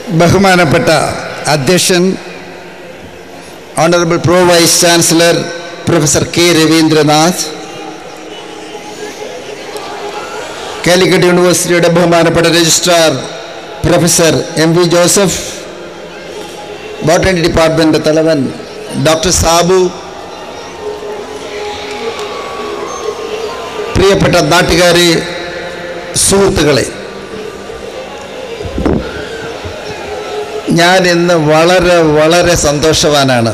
ബഹുമാനപ്പെട്ട അധ്യക്ഷൻ honourable pro vice chancellor professor K Ravindranath Calicut യൂണിവേഴ്സിറ്റിയുടെ ബഹുമാനപ്പെട്ട registrar professor M V Joseph botany department തലവൻ ഡോക്ടർ സാബു പ്രിയപ്പെട്ട നാട്ടുകാരെ സുഹൃത്തുക്കളെ ഞാൻ ഇന്ന് വളരെ വളരെ സന്തോഷവാനാണ്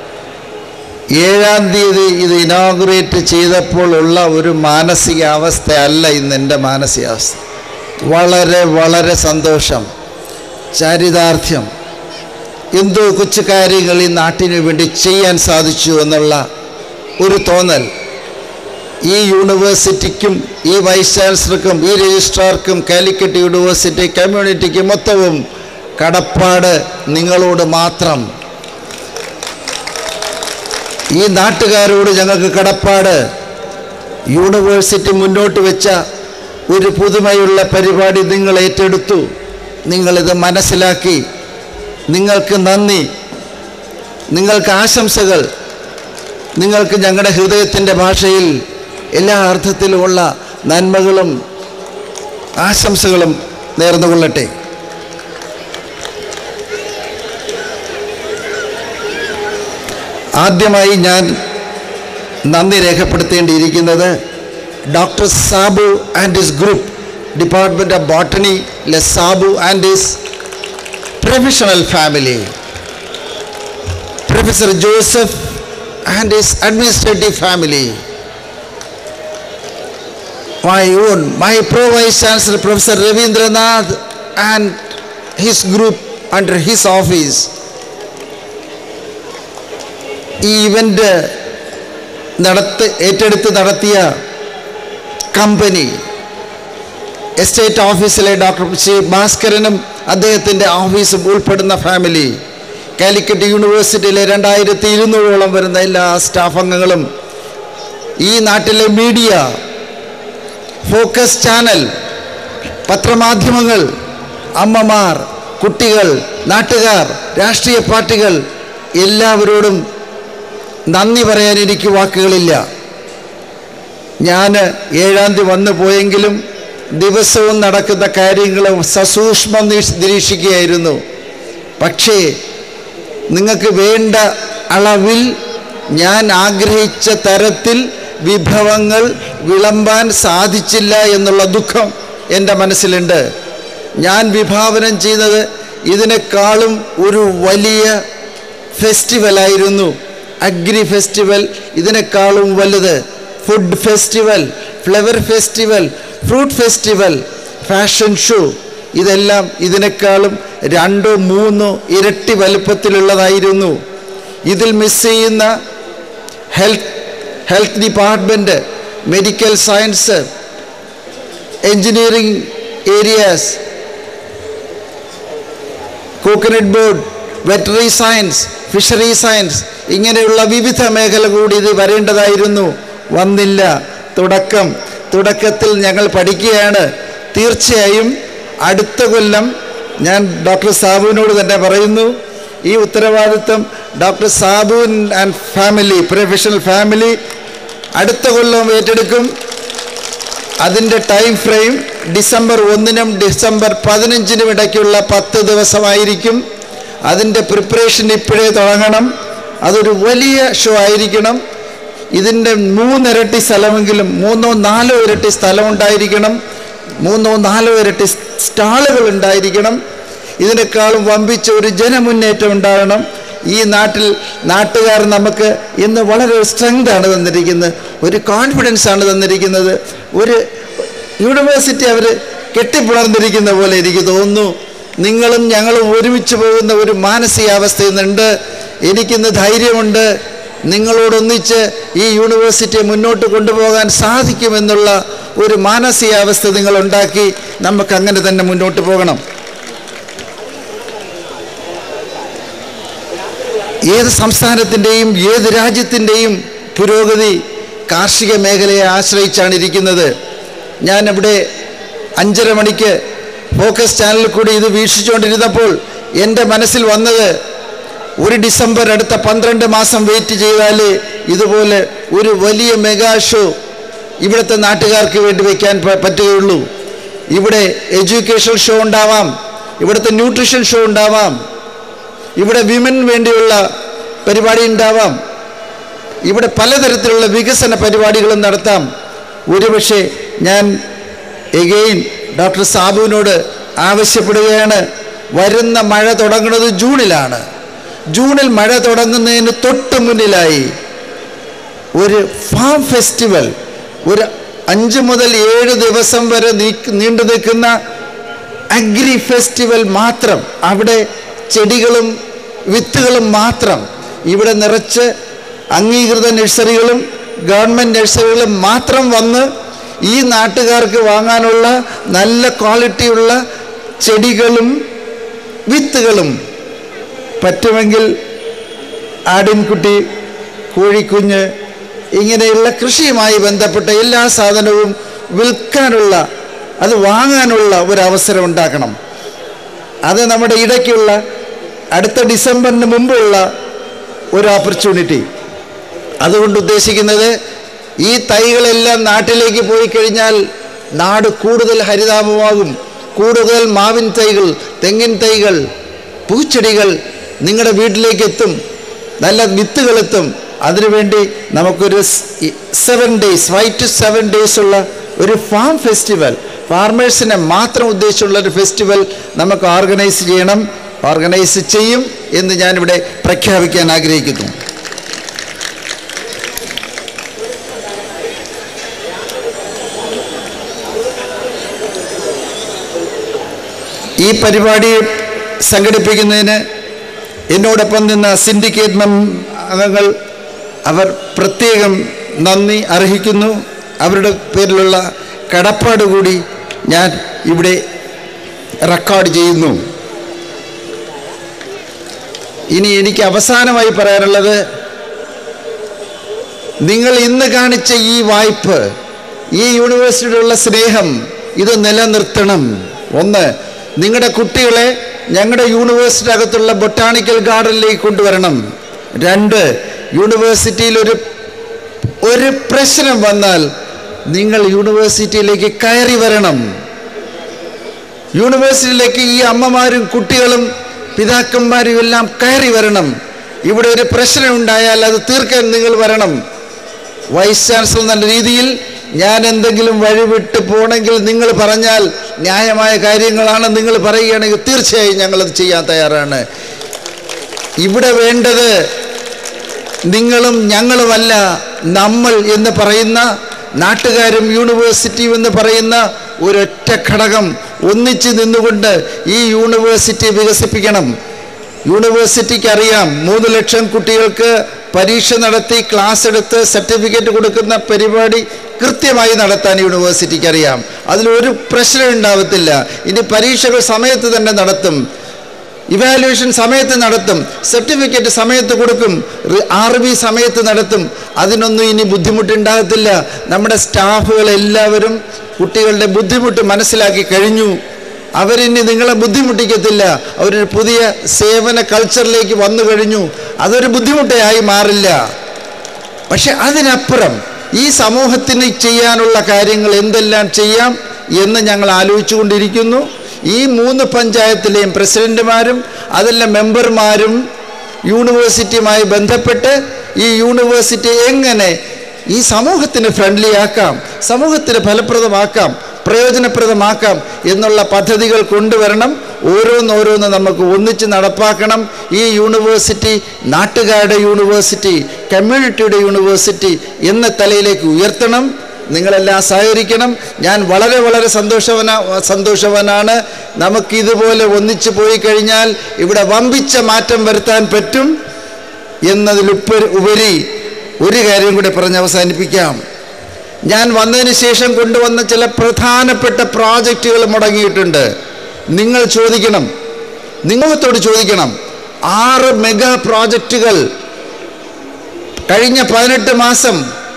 ഏഴാം തീയതി ഇത് ഇനോഗ്രേറ്റ് ചെയ്തപ്പോൾ ഉള്ള ഒരു മാനസികാവസ്ഥയല്ല ഇന്ന് എൻ്റെ മാനസികാവസ്ഥ വളരെ വളരെ സന്തോഷം ചരിതാർത്ഥ്യം എന്തോ കൊച്ചു കാര്യങ്ങൾ ഈ നാട്ടിനു വേണ്ടി ചെയ്യാൻ സാധിച്ചു എന്നുള്ള ഒരു തോന്നൽ ഈ യൂണിവേഴ്സിറ്റിക്കും ഈ വൈസ് ചാൻസലർക്കും ഈ രജിസ്ട്രാർക്കും കാലിക്കറ്റ് യൂണിവേഴ്സിറ്റി കമ്മ്യൂണിറ്റിക്ക് മൊത്തവും കടപ്പാട് നിങ്ങളോട് മാത്രം ഈ നാട്ടുകാരോട് ഞങ്ങൾക്ക് കടപ്പാട് യൂണിവേഴ്സിറ്റി മുന്നോട്ട് വെച്ച ഒരു പുതുമയുള്ള പരിപാടി നിങ്ങൾ ഏറ്റെടുത്തു നിങ്ങളിത് മനസ്സിലാക്കി നിങ്ങൾക്ക് നന്ദി നിങ്ങൾക്ക് ആശംസകൾ നിങ്ങൾക്ക് ഞങ്ങളുടെ ഹൃദയത്തിൻ്റെ ഭാഷയിൽ എല്ലാ അർത്ഥത്തിലുമുള്ള നന്മകളും ആശംസകളും നേർന്നുകൊള്ളട്ടെ ആദ്യമായി ഞാൻ നന്ദി രേഖപ്പെടുത്തേണ്ടിയിരിക്കുന്നത് doctor Sabu and his group department of botany ലെ Sabu and his professional family professor Joseph and his administrative family my own, my Pro Vice Chancellor Professor Ravindranath and his group under his office. ഈ ഇവൻ്റ് നടത്ത് ഏറ്റെടുത്ത് നടത്തിയ company estate ഓഫീസിലെ doctor Shri ഭാസ്കരനും അദ്ദേഹത്തിൻ്റെ ഓഫീസും ഉൾപ്പെടുന്ന family Calicut യൂണിവേഴ്സിറ്റിയിലെ രണ്ടായിരത്തി ഇരുന്നൂറോളം വരുന്ന എല്ലാ സ്റ്റാഫ് അംഗങ്ങളും ഈ നാട്ടിലെ മീഡിയ ഫോക്കസ് ചാനൽ പത്രമാധ്യമങ്ങൾ അമ്മമാർ കുട്ടികൾ നാട്ടുകാർ രാഷ്ട്രീയ പാർട്ടികൾ എല്ലാവരോടും നന്ദി പറയാൻ എനിക്ക് വാക്കുകളില്ല ഞാൻ ഏഴാം തീയതി വന്നു പോയെങ്കിലും ദിവസവും നടക്കുന്ന കാര്യങ്ങൾ സസൂക്ഷ്മം നിരീ- നിരീക്ഷിക്കുകയായിരുന്നു പക്ഷേ നിങ്ങൾക്ക് വേണ്ട അളവിൽ ഞാൻ ആഗ്രഹിച്ച തരത്തിൽ വിഭവങ്ങൾ വിളമ്പാൻ സാധിച്ചില്ല എന്നുള്ള ദുഃഖം എൻ്റെ മനസ്സിലുണ്ട് ഞാൻ വിഭാവനം ചെയ്തത് ഇതിനേക്കാളും ഒരു വലിയ ഫെസ്റ്റിവലായിരുന്നു അഗ്രി ഫെസ്റ്റിവൽ ഇതിനേക്കാളും വലുത് food festival flower festival fruit festival fashion show ഇതെല്ലാം ഇതിനേക്കാളും രണ്ടോ മൂന്നോ ഇരട്ടി വലുപ്പത്തിലുള്ളതായിരുന്നു ഇതിൽ മിസ് ചെയ്യുന്ന health health department medical science engineering areas coconut board veterinary science fishery science ഇങ്ങനെയുള്ള വിവിധ മേഖല കൂടി ഇത് വരേണ്ടതായിരുന്നു വന്നില്ല തുടക്കം തുടക്കത്തിൽ ഞങ്ങൾ പഠിക്കുകയാണ് തീർച്ചയായും അടുത്ത കൊല്ലം ഞാൻ ഡോക്ടർ സാബുവിനോട് തന്നെ പറയുന്നു ഈ ഉത്തരവാദിത്വം ഡോക്ടർ സാബുൻ ആൻഡ് ഫാമിലി പ്രൊഫഷണൽ ഫാമിലി അടുത്ത കൊല്ലം ഏറ്റെടുക്കും അതിൻ്റെ ടൈം ഫ്രെയിം ഡിസംബർ ഒന്നിനും ഡിസംബർ പതിനഞ്ചിനും ഇടയ്ക്കുള്ള പത്ത് ദിവസമായിരിക്കും അതിൻ്റെ പ്രിപ്പറേഷൻ ഇപ്പോഴേ തുടങ്ങണം അതൊരു വലിയ ഷോ ആയിരിക്കണം ഇതിൻ്റെ മൂന്നിരട്ടി സ്ഥലമെങ്കിലും മൂന്നോ നാലോ ഇരട്ടി സ്ഥലം ഉണ്ടായിരിക്കണം മൂന്നോ നാലോ ഇരട്ടി സ്റ്റാളുകൾ ഉണ്ടായിരിക്കണം ഇതിനേക്കാളും വമ്പിച്ച ഒരു ജനമുന്നേറ്റം ഉണ്ടാകണം ഈ നാട്ടിൽ നാട്ടുകാർ നമുക്ക് ഇന്ന് വളരെ സ്ട്രെങ്ത് ആണ് തന്നിരിക്കുന്നത് ഒരു കോൺഫിഡൻസ് ആണ് തന്നിരിക്കുന്നത് ഒരു യൂണിവേഴ്സിറ്റി അവർ കെട്ടിപ്പുണർന്നിരിക്കുന്ന പോലെ എനിക്ക് തോന്നുന്നു നിങ്ങളും ഞങ്ങളും ഒരുമിച്ച് പോകുന്ന ഒരു മാനസികാവസ്ഥ ഇന്നുണ്ട് എനിക്കിന്ന് ധൈര്യമുണ്ട് നിങ്ങളോടൊന്നിച്ച് ഈ യൂണിവേഴ്സിറ്റിയെ മുന്നോട്ട് കൊണ്ടുപോകാൻ സാധിക്കുമെന്നുള്ള ഒരു മാനസികാവസ്ഥ നിങ്ങൾ ഉണ്ടാക്കി നമുക്ക് അങ്ങനെ തന്നെ മുന്നോട്ട് പോകണം ഏത് സംസ്ഥാനത്തിൻ്റെയും ഏത് രാജ്യത്തിൻ്റെയും പുരോഗതി കാർഷിക മേഖലയെ ആശ്രയിച്ചാണ് ഇരിക്കുന്നത് ഞാൻ ഇവിടെ അഞ്ചര മണിക്ക് ഫോക്കസ് ചാനലിൽ കൂടി ഇത് വീക്ഷിച്ചുകൊണ്ടിരുന്നപ്പോൾ എൻ്റെ മനസ്സിൽ വന്നത് ഒരു ഡിസംബർ അടുത്ത പന്ത്രണ്ട് മാസം വെയിറ്റ് ചെയ്താൽ ഇതുപോലെ ഒരു വലിയ മെഗാ ഷോ ഇവിടുത്തെ നാട്ടുകാർക്ക് വേണ്ടി വയ്ക്കാൻ പ- പറ്റുകയുള്ളൂ ഇവിടെ എഡ്യൂക്കേഷൻ ഷോ ഉണ്ടാവാം ഇവിടുത്തെ ന്യൂട്രീഷൻ ഷോ ഉണ്ടാവാം ഇവിടെ വിമൻ വേണ്ടിയുള്ള പരിപാടി ഉണ്ടാവാം ഇവിടെ പലതരത്തിലുള്ള വികസന പരിപാടികളും നടത്താം ഒരുപക്ഷെ ഞാൻ എഗെയിൻ ഡോക്ടർ സാബുവിനോട് ആവശ്യപ്പെടുകയാണ് വരുന്ന മഴ തുടങ്ങുന്നത് ജൂണിലാണ് ജൂണിൽ മഴ തുടങ്ങുന്നതിന് തൊട്ട് മുന്നിലായി ഒരു ഫാം ഫെസ്റ്റിവൽ ഒരു അഞ്ച് മുതൽ ഏഴ് ദിവസം വരെ നീക്ക് നീണ്ടു നിൽക്കുന്ന അഗ്രി ഫെസ്റ്റിവൽ മാത്രം അവിടെ ചെടികളും വിത്തുകളും മാത്രം ഇവിടെ നിറച്ച് അംഗീകൃത നഴ്സറികളും ഗവൺമെൻറ് നഴ്സറികളും മാത്രം വന്ന് ഈ നാട്ടുകാർക്ക് വാങ്ങാനുള്ള നല്ല ക്വാളിറ്റിയുള്ള ചെടികളും വിത്തുകളും പറ്റുമെങ്കിൽ ആടിൻകുട്ടി കോഴിക്കുഞ്ഞ് ഇങ്ങനെയുള്ള കൃഷിയുമായി ബന്ധപ്പെട്ട എല്ലാ സാധനവും വിൽക്കാനുള്ള അത് വാങ്ങാനുള്ള ഒരു അവസരം ഉണ്ടാക്കണം അത് നമ്മുടെ ഇടയ്ക്കുള്ള അടുത്ത ഡിസംബറിന് മുമ്പുള്ള ഒരു ഓപ്പർച്യൂണിറ്റി അതുകൊണ്ട് ഉദ്ദേശിക്കുന്നത് ഈ തൈകളെല്ലാം നാട്ടിലേക്ക് പോയി കഴിഞ്ഞാൽ നാട് കൂടുതൽ ഹരിതാപമാകും കൂടുതൽ മാവിൻ തൈകൾ തെങ്ങിൻ തൈകൾ പൂച്ചെടികൾ നിങ്ങളുടെ വീട്ടിലേക്ക് എത്തും നല്ല വിത്തുകൾ എത്തും അതിനുവേണ്ടി നമുക്കൊരു seven days five to seven days ഉള്ള ഒരു ഫാം ഫെസ്റ്റിവൽ ഫാർമേഴ്സിനെ മാത്രം ഉദ്ദേശിച്ചുള്ള ഒരു ഫെസ്റ്റിവൽ നമുക്ക് ഓർഗനൈസ് ചെയ്യണം ഓർഗനൈസ് ചെയ്യും എന്ന് ഞാനിവിടെ പ്രഖ്യാപിക്കാൻ ആഗ്രഹിക്കുന്നു ഈ പരിപാടി സംഘടിപ്പിക്കുന്നതിന് എന്നോടൊപ്പം നിന്ന സിൻഡിക്കേറ്റ് മം അംഗങ്ങൾ അവർ പ്രത്യേകം നന്ദി അർഹിക്കുന്നു അവരുടെ പേരിലുള്ള കടപ്പാട് കൂടി ഞാൻ ഇവിടെ റെക്കോർഡ് ചെയ്യുന്നു ഇനി എനിക്ക് അവസാനമായി പറയാനുള്ളത് നിങ്ങൾ ഇന്ന് കാണിച്ച ഈ വായ്പ ഈ യൂണിവേഴ്സിറ്റിയോടുള്ള സ്നേഹം ഇത് നിലനിർത്തണം ഒന്ന് നിങ്ങളുടെ കുട്ടികളെ ഞങ്ങളുടെ യൂണിവേഴ്സിറ്റി അകത്തുള്ള ബൊട്ടാണിക്കൽ ഗാർഡനിലേക്ക് കൊണ്ടുവരണം രണ്ട് യൂണിവേഴ്സിറ്റിയിൽ ഒരു ഒരു പ്രശ്നം വന്നാൽ നിങ്ങൾ യൂണിവേഴ്സിറ്റിയിലേക്ക് കയറി വരണം യൂണിവേഴ്സിറ്റിയിലേക്ക് ഈ അമ്മമാരും കുട്ടികളും പിതാക്കന്മാരും എല്ലാം കയറി വരണം ഇവിടെ ഒരു പ്രശ്നം ഉണ്ടായാൽ അത് തീർക്കാൻ നിങ്ങൾ വരണം വൈസ് ചാൻസലർ എന്ന രീതിയിൽ ഞാൻ എന്തെങ്കിലും വഴിവിട്ട് പോണെങ്കിൽ നിങ്ങൾ പറഞ്ഞാൽ ന്യായമായ കാര്യങ്ങളാണ് നിങ്ങൾ പറയുകയാണെങ്കിൽ തീർച്ചയായും ഞങ്ങളത് ചെയ്യാൻ തയ്യാറാണ് ഇവിടെ വേണ്ടത് നിങ്ങളും ഞങ്ങളുമല്ല നമ്മൾ എന്ന് പറയുന്ന നാട്ടുകാരും യൂണിവേഴ്സിറ്റിയും എന്ന് പറയുന്ന ഒരൊറ്റ ഘടകം ഒന്നിച്ച് നിന്നുകൊണ്ട് ഈ യൂണിവേഴ്സിറ്റി വികസിപ്പിക്കണം യൂണിവേഴ്സിറ്റിക്ക് അറിയാം മൂന്ന് ലക്ഷം കുട്ടികൾക്ക് പരീക്ഷ നടത്തി ക്ലാസ് എടുത്ത് സർട്ടിഫിക്കറ്റ് കൊടുക്കുന്ന പരിപാടി കൃത്യമായി നടത്താൻ യൂണിവേഴ്സിറ്റിക്ക് അറിയാം അതിലൊരു പ്രശ്നം ഉണ്ടാവത്തില്ല ഇനി പരീക്ഷകൾ സമയത്ത് തന്നെ നടത്തും ഇവാലുവേഷൻ സമയത്ത് നടത്തും സർട്ടിഫിക്കറ്റ് സമയത്ത് കൊടുക്കും ആർ ബി സമയത്ത് നടത്തും അതിനൊന്നും ഇനി ബുദ്ധിമുട്ടുണ്ടാകത്തില്ല നമ്മുടെ സ്റ്റാഫുകൾ എല്ലാവരും കുട്ടികളുടെ ബുദ്ധിമുട്ട് മനസ്സിലാക്കി കഴിഞ്ഞു അവരിനി നിങ്ങളെ ബുദ്ധിമുട്ടിക്കത്തില്ല അവരൊരു പുതിയ സേവന കൾച്ചറിലേക്ക് വന്നു കഴിഞ്ഞു അതൊരു ബുദ്ധിമുട്ടായി മാറില്ല പക്ഷെ അതിനപ്പുറം ഈ സമൂഹത്തിന് ചെയ്യാനുള്ള കാര്യങ്ങൾ എന്തെല്ലാം ചെയ്യാം എന്ന് ഞങ്ങൾ ആലോചിച്ചുകൊണ്ടിരിക്കുന്നു ഈ മൂന്ന് പഞ്ചായത്തിലെയും പ്രസിഡന്റുമാരും അതിലെ മെമ്പർമാരും യൂണിവേഴ്സിറ്റിയുമായി ബന്ധപ്പെട്ട് ഈ യൂണിവേഴ്സിറ്റി എങ്ങനെ ഈ സമൂഹത്തിന് ഫ്രണ്ട്ലി ആക്കാം സമൂഹത്തിന് ഫലപ്രദമാക്കാം പ്രയോജനപ്രദമാക്കാം എന്നുള്ള പദ്ധതികൾ കൊണ്ടുവരണം ഓരോന്നോരോന്ന് നമുക്ക് ഒന്നിച്ച് നടപ്പാക്കണം ഈ യൂണിവേഴ്സിറ്റി നാട്ടുകാരുടെ യൂണിവേഴ്സിറ്റി കമ്മ്യൂണിറ്റിയുടെ യൂണിവേഴ്സിറ്റി എന്ന തലയിലേക്ക് ഉയർത്തണം നിങ്ങളെല്ലാം സഹകരിക്കണം ഞാൻ വളരെ വളരെ സന്തോഷവന സന്തോഷവനാണ് നമുക്കിതുപോലെ ഒന്നിച്ചു പോയി കഴിഞ്ഞാൽ ഇവിടെ വമ്പിച്ച മാറ്റം വരുത്താൻ പറ്റും എന്നതിലുപ്പ ഉപരി ഒരു കാര്യം കൂടെ പറഞ്ഞ് അവസാനിപ്പിക്കാം ഞാൻ വന്നതിന് ശേഷം കൊണ്ടുവന്ന ചില പ്രധാനപ്പെട്ട പ്രോജക്റ്റുകൾ മുടങ്ങിയിട്ടുണ്ട് നിങ്ങൾ ചോദിക്കണം നിങ്ങളത്തോട് ചോദിക്കണം ആറ് മെഗാ പ്രോജക്റ്റുകൾ കഴിഞ്ഞ പതിനെട്ട് മാസം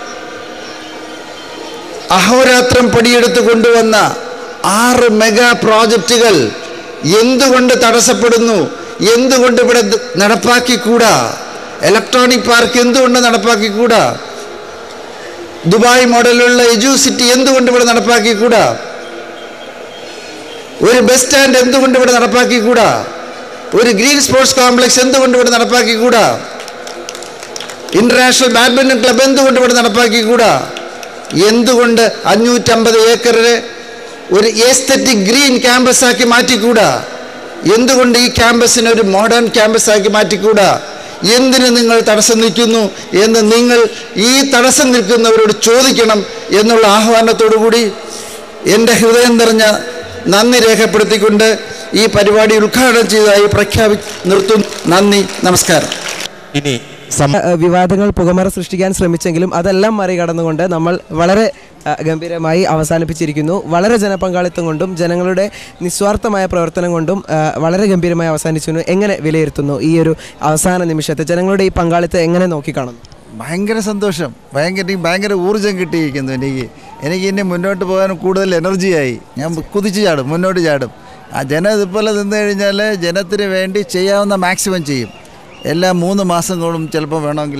അഹോരാത്രം പടിയെടുത്ത് കൊണ്ടുവന്ന ആറ് മെഗാ പ്രോജക്റ്റുകൾ എന്തുകൊണ്ട് തടസ്സപ്പെടുന്നു എന്തുകൊണ്ട് ഇവിടെ ദ- നടപ്പാക്കിക്കൂടാ ഇലക്ട്രോണിക് പാർക്ക് എന്തുകൊണ്ട് നടപ്പാക്കിക്കൂടാ ദുബായ് മോഡലുള്ള എജു സിറ്റി എന്തുകൊണ്ട് ഇവിടെ നടപ്പാക്കിക്കൂടാ ഒരു ബസ് സ്റ്റാൻഡ് എന്തുകൊണ്ട് ഇവിടെ നടപ്പാക്കിക്കൂടാ ഒരു ഗ്രീൻ സ്പോർട്സ് കോംപ്ലക്സ് എന്തുകൊണ്ട് ഇവിടെ നടപ്പാക്കിക്കൂടാ ഇന്റർനാഷണൽ ബാഡ്മിൻ്റൺ ക്ലബ് എന്തുകൊണ്ട് ഇവിടെ നടപ്പാക്കിക്കൂടാ എന്തുകൊണ്ട് അഞ്ഞൂറ്റമ്പത് ഏക്കറിന് ഒരു ഏസ്തറ്റിക് ഗ്രീൻ ക്യാമ്പസ് ആക്കി മാറ്റിക്കൂടാ എന്തുകൊണ്ട് ഈ ക്യാമ്പസിനെ ഒരു മോഡേൺ ക്യാമ്പസ് ആക്കി മാറ്റിക്കൂടാ എന്തിന് നിങ്ങൾ തടസ്സം നിൽക്കുന്നു എന്ന് നിങ്ങൾ ഈ തടസ്സം നിൽക്കുന്നവരോട് ചോദിക്കണം എന്നുള്ള ആഹ്വാനത്തോടു കൂടി എൻ്റെ ഹൃദയം നിറഞ്ഞ നന്ദി രേഖപ്പെടുത്തിക്കൊണ്ട് ഈ പരിപാടി ഉദ്ഘാടനം ചെയ്തതായി പ്രഖ്യാപി നിർത്തുന്നു നന്ദി നമസ്കാരം ഇനി സം- ഏഹ് വിവാദങ്ങൾ പുകമറ സൃഷ്ടിക്കാൻ ശ്രമിച്ചെങ്കിലും അതെല്ലാം മറികടന്നുകൊണ്ട് നമ്മൾ വളരെ ഏഹ് ഗംഭീരമായി അവസാനിപ്പിച്ചിരിക്കുന്നു വളരെ ജനപങ്കാളിത്തം കൊണ്ടും ജനങ്ങളുടെ നിസ്വാർത്ഥമായ പ്രവർത്തനം കൊണ്ടും ഏഹ് വളരെ ഗംഭീരമായി അവസാനിച്ചു എങ്ങനെ വിലയിരുത്തുന്നു ഈ ഒരു അവസാന നിമിഷത്തെ ജനങ്ങളുടെ ഈ പങ്കാളിത്തം എങ്ങനെ നോക്കിക്കാണുന്നു ഭയങ്കര സന്തോഷം ഭയങ്കര എനിക്ക് ഭയങ്കര ഊർജം കിട്ടിയിരിക്കുന്നു എനിക്ക് എനിക്ക് ഇനി മുന്നോട്ട് പോകാൻ കൂടുതൽ എനർജിയായി ഞാൻ കുതിച്ച് ചാടും മുന്നോട്ട് ചാടും ആ ജനം ഇതുപോലെ നിന്ന് കഴിഞ്ഞാൽ ജനത്തിന് വേണ്ടി ചെയ്യാവുന്ന മാക്സിമം ചെയ്യും എല്ലാ മൂന്ന് മാസം കൂടും ചിലപ്പോൾ വേണമെങ്കിൽ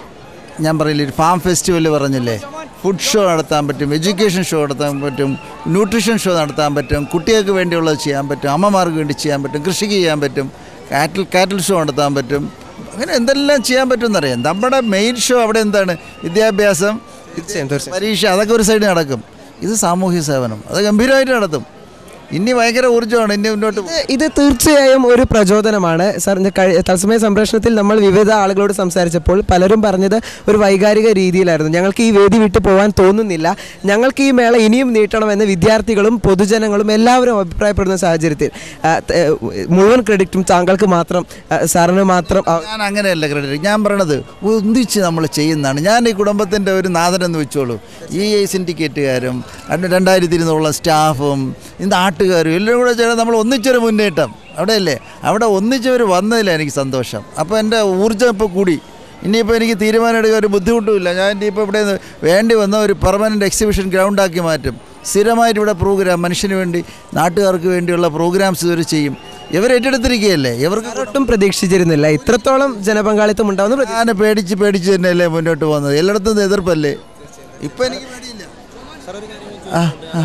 ഞാൻ പറയില്ലേ ഒരു ഫാം ഫെസ്റ്റിവൽ പറഞ്ഞില്ലേ ഫുഡ് ഷോ നടത്താൻ പറ്റും എഡ്യൂക്കേഷൻ ഷോ നടത്താൻ പറ്റും ന്യൂട്രീഷൻ ഷോ നടത്താൻ പറ്റും കുട്ടികൾക്ക് വേണ്ടിയുള്ളത് ചെയ്യാൻ പറ്റും അമ്മമാർക്ക് വേണ്ടി ചെയ്യാൻ പറ്റും കൃഷിക്ക് ചെയ്യാൻ പറ്റും കാറ്റിൽ കാറ്റിൽ ഷോ നടത്താൻ പറ്റും അങ്ങനെ എന്തെല്ലാം ചെയ്യാൻ പറ്റുമെന്നറിയാം നമ്മുടെ മെയിൻ ഷോ അവിടെ എന്താണ് വിദ്യാഭ്യാസം തീർച്ചയായും തീർച്ചയായും പരീക്ഷ അതൊക്കെ ഒരു സൈഡിൽ നടക്കും ഇത് സാമൂഹ്യ സേവനം അത് ഗംഭീരമായിട്ട് നടത്തും ഇനി ഭയങ്കര ഊർജ്ജമാണ് ഇനി മുന്നോട്ട് ഇത് ഇത് തീർച്ചയായും ഒരു പ്രചോദനമാണ് സാർ ഇന്ന് കഴി- തത്സമയ സംപ്രേഷണത്തിൽ നമ്മൾ വിവിധ ആളുകളോട് സംസാരിച്ചപ്പോൾ പലരും പറഞ്ഞത് ഒരു വൈകാരിക രീതിയിലായിരുന്നു ഞങ്ങൾക്ക് ഈ വേദി വിട്ടു പോകാൻ തോന്നുന്നില്ല ഞങ്ങൾക്ക് ഈ മേള ഇനിയും നീട്ടണമെന്ന് വിദ്യാർത്ഥികളും പൊതുജനങ്ങളും എല്ലാവരും അഭിപ്രായപ്പെടുന്ന സാഹചര്യത്തിൽ ആ, ത- ഏ, മുഴുവൻ ക്രെഡിറ്റും താങ്കൾക്ക് മാത്രം ആ, സാറിന് മാത്രം ആ, ഞാൻ അങ്ങനെയല്ല ക്രെഡിറ്റ് ഞാൻ പറയണത് ഒന്നിച്ച് നമ്മൾ ചെയ്യുന്നതാണ് ഞാൻ ഈ കുടുംബത്തിൻ്റെ ഒരു നാഥനെന്ന് വെച്ചോളൂ ഈ സിൻഡിക്കേറ്റുകാരും രണ്ട് രണ്ടായിരത്തി ഇരുന്നൂറുള്ള സ്റ്റാഫും ഈ നാട്ടുകാരും എല്ലാം കൂടെ ചേർന്ന് നമ്മൾ ഒന്നിച്ചൊരു മുന്നേറ്റം അവിടെയല്ലേ അവിടെ ഒന്നിച്ചവർ വന്നതിലാണ് എനിക്ക് സന്തോഷം അപ്പോൾ എൻ്റെ ഊർജ്ജം ഇപ്പോൾ കൂടി ഇനിയിപ്പോൾ എനിക്ക് തീരുമാനം എടുക്കാൻ ഒരു ബുദ്ധിമുട്ടുമില്ല ഞാൻ ഇനിയിപ്പോൾ ഇവിടെ നിന്ന് വേണ്ടി വന്ന ഒരു പെർമനൻറ്റ് എക്സിബിഷൻ ഗ്രൗണ്ടാക്കി മാറ്റും സ്ഥിരമായിട്ട് ഇവിടെ പ്രോഗ്രാം മനുഷ്യന് വേണ്ടി നാട്ടുകാർക്ക് വേണ്ടിയുള്ള പ്രോഗ്രാംസ് ഇവർ ചെയ്യും ഇവർ ഏറ്റെടുത്തിരിക്കുകയല്ലേ ഇവർക്ക് ഒട്ടും പ്രതീക്ഷിച്ചിരുന്നില്ല ഇത്രത്തോളം ജനപങ്കാളിത്തം ഉണ്ടാവുന്ന പ്രതീക്ഷ ഞാൻ പേടിച്ച് പേടിച്ച് തന്നെയല്ലേ മുന്നോട്ട് പോകുന്നത് എല്ലായിടത്തും ഇത് എതിർപ്പല്ലേ ഇപ്പം എനിക്ക് പേടിയില്ല ആ ആ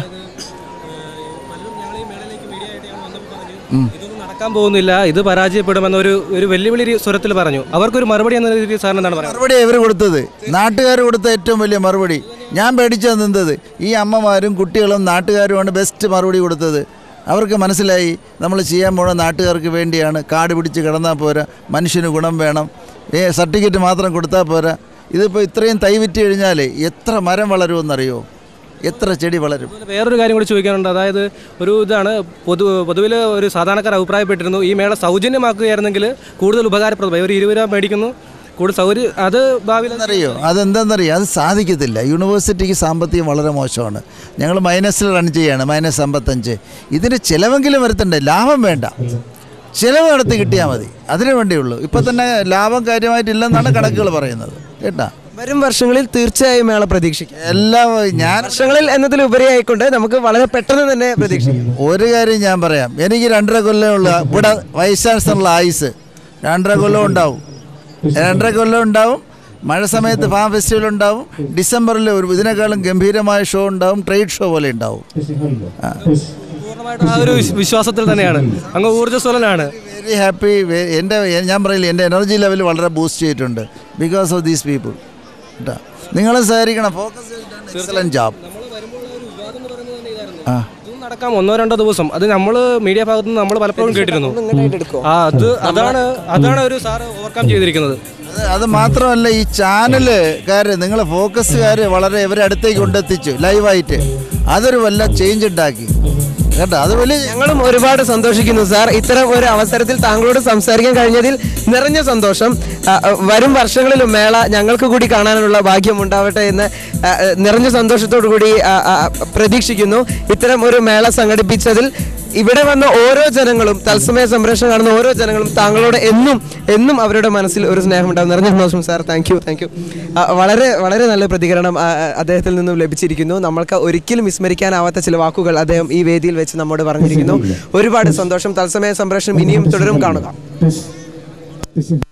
ഇതൊന്നും നടക്കാൻ പോകുന്നില്ല ഇത് പരാജയപ്പെടുമെന്ന ഒരു ഒരു വെല്ലുവിളി രീ- സ്വരത്തിൽ പറഞ്ഞു അവർക്കൊരു മറുപടി എന്ന രീതിയിൽ സാറിന് എന്താണ് പറയുന്നത് മറുപടി ഇവർ കൊടുത്തത് നാട്ടുകാർ കൊടുത്ത ഏറ്റവും വലിയ മറുപടി ഞാൻ പേടിച്ചാൽ നിന്നത് ഈ അമ്മമാരും കുട്ടികളും നാട്ടുകാരുമാണ് ബെസ്റ്റ് മറുപടി കൊടുത്തത് അവർക്ക് മനസ്സിലായി നമ്മൾ ചെയ്യാൻ പോണ നാട്ടുകാർക്ക് വേണ്ടിയാണ് കാട് പിടിച്ച് കിടന്നാൽ പോരാ മനുഷ്യന് ഗുണം വേണം ഏ സർട്ടിഫിക്കറ്റ് മാത്രം കൊടുത്താൽ പോരാ ഇതിപ്പോൾ ഇത്രയും തൈ വിറ്റ് കഴിഞ്ഞാൽ എത്ര മരം വളരുമെന്നറിയോ എത്ര ചെടി വളരും അതുപോലെ വേറൊരു കാര്യം കൂടി ചോദിക്കാനുണ്ട് അതായത് ഒരു ഇതാണ് പൊതു പൊതുവിൽ ഒരു സാധാരണക്കാർ അഭിപ്രായപ്പെട്ടിരുന്നു ഈ മേള സൗജന്യമാക്കുകയായിരുന്നെങ്കിൽ കൂടുതൽ ഉപകാരപ്രദമായി ഒരു ഇരുപത് രൂപ മേടിക്കുന്നു കൂടുതൽ സൗകര്യം അത് ഭാവിയിൽ അറിയോ അതെന്താണെന്നറിയോ അത് സാധിക്കത്തില്ല യൂണിവേഴ്സിറ്റിക്ക് സാമ്പത്തികം വളരെ മോശമാണ് ഞങ്ങൾ മൈനസിൽ റൺ ചെയ്യാണ് മൈനസ് അമ്പത്തഞ്ച് ഇതിന് ചിലവെങ്കിലും വരുത്തണ്ടേ ലാഭം വേണ്ട ചിലവ് നടത്തി കിട്ടിയാൽ മതി അതിനു വേണ്ടിയുള്ളൂ ഇപ്പം തന്നെ ലാഭം കാര്യമായിട്ടില്ലെന്നാണ് കണക്കുകൾ പറയുന്നത് കേട്ടാ വരും വർഷങ്ങളിൽ തീർച്ചയായും മേള പ്രതീക്ഷിക്കാം എല്ലാം ഞാൻ വർഷങ്ങളിൽ എന്നതിലുപരിയായിക്കൊണ്ട് നമുക്ക് വളരെ പെട്ടെന്ന് തന്നെ പ്രതീക്ഷിക്കാം ഒരു കാര്യം ഞാൻ പറയാം എനിക്ക് രണ്ടര കൊല്ലം ഉള്ള ഇവിടെ വൈസ് ചാൻസലറുള്ള ആയുസ് രണ്ടര കൊല്ലം ഉണ്ടാവും രണ്ടര കൊല്ലം ഉണ്ടാവും മഴ സമയത്ത് ഫാം ഫെസ്റ്റിവൽ ഉണ്ടാവും ഡിസംബറിൽ ഒരു ഇതിനേക്കാളും ഗംഭീരമായ ഷോ ഉണ്ടാവും ട്രേഡ് ഷോ പോലെ ഉണ്ടാവും പൂർണ്ണമായിട്ടും ആ ഒരു വിശ്വ- വിശ്വാസത്തിൽ തന്നെയാണ് അങ്ങ് ഊർജ്ജസ്വലനാണ് വെരി ഹാപ്പി എൻ്റെ ഞാൻ പറയില്ല എൻ്റെ എനർജി ലെവൽ വളരെ ബൂസ്റ്റ് ചെയ്തിട്ടുണ്ട് ബിക്കോസ് ഓഫ് ദീസ് പീപ്പിൾ കേട്ടോ നിങ്ങളും സഹകരിക്കണം ഫോക്കസ് എക്സലൻറ്റ് ജോബ് ആ ഇതൊന്നും നടക്കാം ഒന്നോ രണ്ടോ ദിവസം അത് നമ്മൾ മീഡിയ ഭാഗത്ത് നിന്ന് നമ്മൾ പലപ്പോഴും കേട്ടിരുന്നു ആ അത് അതാണ് അതാണ് ഒരു സാറ് ഓവർകം ചെയ്തിരിക്കുന്നത് അത് അത് മാത്രമല്ല ഈ ചാനലുകാർ നിങ്ങൾ ഫോക്കസുകാർ വളരെ ഇവരെ അടുത്തേക്ക് കൊണ്ടെത്തിച്ചു ലൈവായിട്ട് അതൊരു വല്ല ചേഞ്ച് ഉണ്ടാക്കി കേട്ടോ അത് വലിയ ഞങ്ങളും ഒരുപാട് സന്തോഷിക്കുന്നു സാർ ഇത്തരം ഒരു അവസരത്തിൽ താങ്കളോട് സംസാരിക്കാൻ കഴിഞ്ഞതിൽ നിറഞ്ഞ സന്തോഷം ആ, ആ, വരും വർഷങ്ങളിലും മേള ഞങ്ങൾക്ക് കൂടി കാണാനുള്ള ഭാഗ്യം ഉണ്ടാവട്ടെ എന്ന് ആ, ആ, നിറഞ്ഞ സന്തോഷത്തോടു കൂടി ആ, ആ, പ്രതീക്ഷിക്കുന്നു ഇത്തരം ഒരു മേള സംഘടിപ്പിച്ചതിൽ ഇവിടെ വന്ന ഓരോ ജനങ്ങളും തത്സമയ സംരക്ഷണം കാണുന്ന ഓരോ ജനങ്ങളും താങ്കളോട് എന്നും എന്നും അവരുടെ മനസ്സിൽ ഒരു സ്നേഹമുണ്ടാകും നിറഞ്ഞ സന്തോഷം sir thank you thank you വളരെ വളരെ നല്ല പ്രതികരണം ആ, ആ, അദ്ദേഹത്തിൽ നിന്നും ലഭിച്ചിരിക്കുന്നു നമ്മൾക്ക് ഒരിക്കലും വിസ്മരിക്കാനാവാത്ത ചില വാക്കുകൾ അദ്ദേഹം ഈ വേദിയിൽ വെച്ച് നമ്മോട് പറഞ്ഞിരിക്കുന്നു ഒരുപാട് സന്തോഷം തത്സമയ സംപ്രേഷണം ഇനിയും തുടരും കാണുക ടെസ്റ്റ് ടെസ്റ്റ്